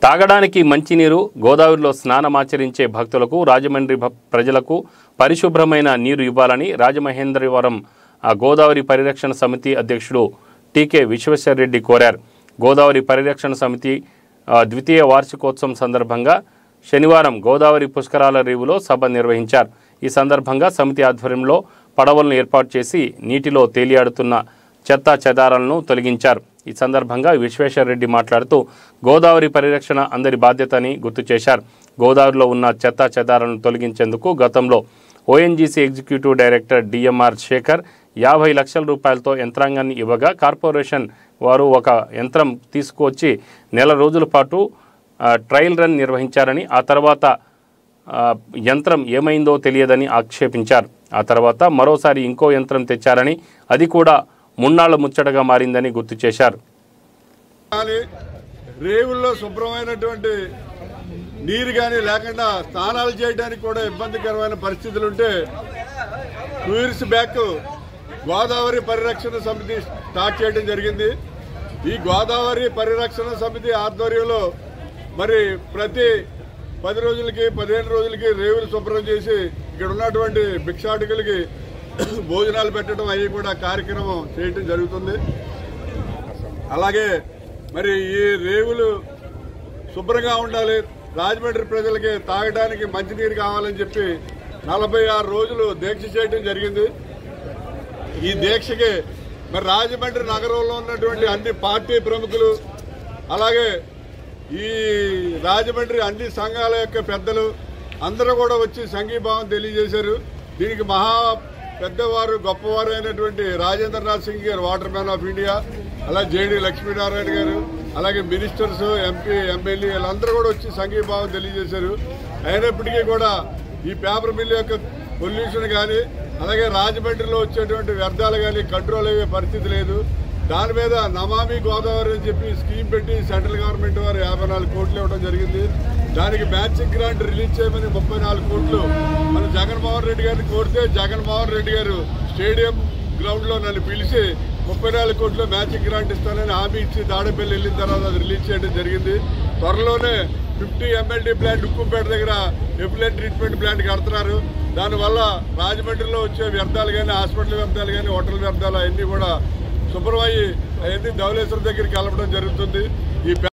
తాగడానికి మంచినీరు గోదావరిలో స్నానమాచరించే భక్తులకు రాజమండ్రి భ- ప్రజలకు పరిశుభ్రమైన నీరు ఇవ్వాలని రాజమహేంద్రవరం ఆ గోదావరి పరిరక్షణ సమితి అధ్యక్షుడు టీకే విశ్వేశ్వరరెడ్డి కోరారు గోదావరి పరిరక్షణ సమితి ఆ, ద్వితీయ వార్షికోత్సవం సందర్భంగా శనివారం గోదావరి పుష్కరాల రేవులో సభ నిర్వహించారు ఈ సందర్భంగా సమితి ఆధ్వర్యంలో పడవలను ఏర్పాటు చేసి నీటిలో తేలియాడుతున్న చెత్త చెదారాలను తొలగించారు ఈ సందర్భంగా విశ్వేశ్వరరెడ్డి మాట్లాడుతూ గోదావరి పరిరక్షణ అందరి బాధ్యత అని గుర్తు చేశారు గోదావరిలో ఉన్న చెత్త చెదారాలను తొలగించేందుకు గతంలో ONGC executive director DMR Shekhar యాభై లక్షల రూపాయలతో యంత్రాంగాన్ని ఇవ్వగా కార్పొరేషన్ వారు ఒక యంత్రం తీసుకువచ్చి నెల రోజుల పాటు ఆ, ట్రయల్ రన్ నిర్వహించారని ఆ తర్వాత ఆ, యంత్రం ఏమైందో తెలియదని ఆక్షేపించారు ఆ తర్వాత మరోసారి ఇంకో యంత్రం తెచ్చారని అది కూడా మున్నాళ్ల ముచ్చటగా మారిందని గుర్తు చేశారు కానీ రేవుల్లో శుభ్రమైనటువంటి నీరు కానీ లేకుండా స్నానాలు చేయడానికి కూడా ఇబ్బందికరమైన పరిస్థితులు ఉంటే టూ ఇయర్స్ బ్యాక్ గోదావరి పరిరక్షణ సమితి స్టార్ట్ చేయడం జరిగింది ఈ గోదావరి పరిరక్షణ సమితి ఆధ్వర్యంలో మరి ప్రతి పది రోజులకి పదిహేను రోజులకి రేవులు శుభ్రం చేసి ఇక్కడ ఉన్నటువంటి భిక్షాటకులకి భోజనాలు పెట్టడం అవి కూడా కార్యక్రమం చేయటం జరుగుతుంది అలాగే మరి ఈ రేవులు శుభ్రంగా ఉండాలి రాజమండ్రి ప్రజలకి తాగడానికి మంచినీరు కావాలని చెప్పి నలభై ఆరు రోజులు దీక్ష చేయడం జరిగింది ఈ దీక్షకి మరి రాజమండ్రి నగరంలో ఉన్నటువంటి అన్ని పార్టీ ప్రముఖులు అలాగే ఈ రాజమండ్రి అన్ని సంఘాల యొక్క పెద్దలు అందరూ కూడా వచ్చి సంఘీభావం తెలియజేశారు దీనికి మహా పెద్దవారు గొప్పవారు అయినటువంటి రాజేంద్రనాథ్ సింగ్ గారు వాటర్ మ్యాన్ ఆఫ్ ఇండియా అలాగే జేడి లక్ష్మీనారాయణ గారు అలాగే మినిస్టర్స్ ఎంపీ ఎమ్మెల్యే వీళ్ళందరూ కూడా వచ్చి సంఘీభావం తెలియజేశారు అయినప్పటికీ కూడా ఈ పేపర్ మిల్ యొక్క పొల్యూషన్ కానీ అలాగే రాజమండ్రిలో వచ్చేటువంటి వ్యర్థాలు కానీ కంట్రోల్ అయ్యే పరిస్థితి లేదు దాని మీద నమామి గోదావరి అని చెప్పి స్కీమ్ పెట్టి సెంట్రల్ గవర్నమెంట్ వారు యాభై నాలుగు కోట్లు ఇవ్వడం జరిగింది దానికి మ్యాచింగ్ గ్రాంట్ రిలీజ్ చేయమని ముప్పై నాలుగు కోట్లు మన జగన్మోహన్ రెడ్డి గారిని కోరితే జగన్మోహన్ రెడ్డి గారు స్టేడియం గ్రౌండ్ లో నన్ను పిలిచి ముప్పై నాలుగు కోట్లు మ్యాచింగ్ గ్రాంట్ ఇస్తానని హామీ ఇచ్చి దాడపల్లి వెళ్ళిన తర్వాత అది రిలీజ్ చేయడం జరిగింది త్వరలోనే ఫిఫ్టీ ఎంఎల్డీ ప్లాంట్ ఉక్కుపేట దగ్గర ఎఫ్లెంట్ ట్రీట్మెంట్ ప్లాంట్ కడుతున్నారు దానివల్ల రాజమండ్రిలో వచ్చే వ్యర్థాలు కానీ హాస్పిటల్ వ్యర్థాలు కానీ హోటల్ వ్యర్థాలు అవన్నీ కూడా శుభ్రమయ్యి అవన్నీ ధవళేశ్వరం దగ్గరికి వెళ్ళడం జరుగుతుంది ఈ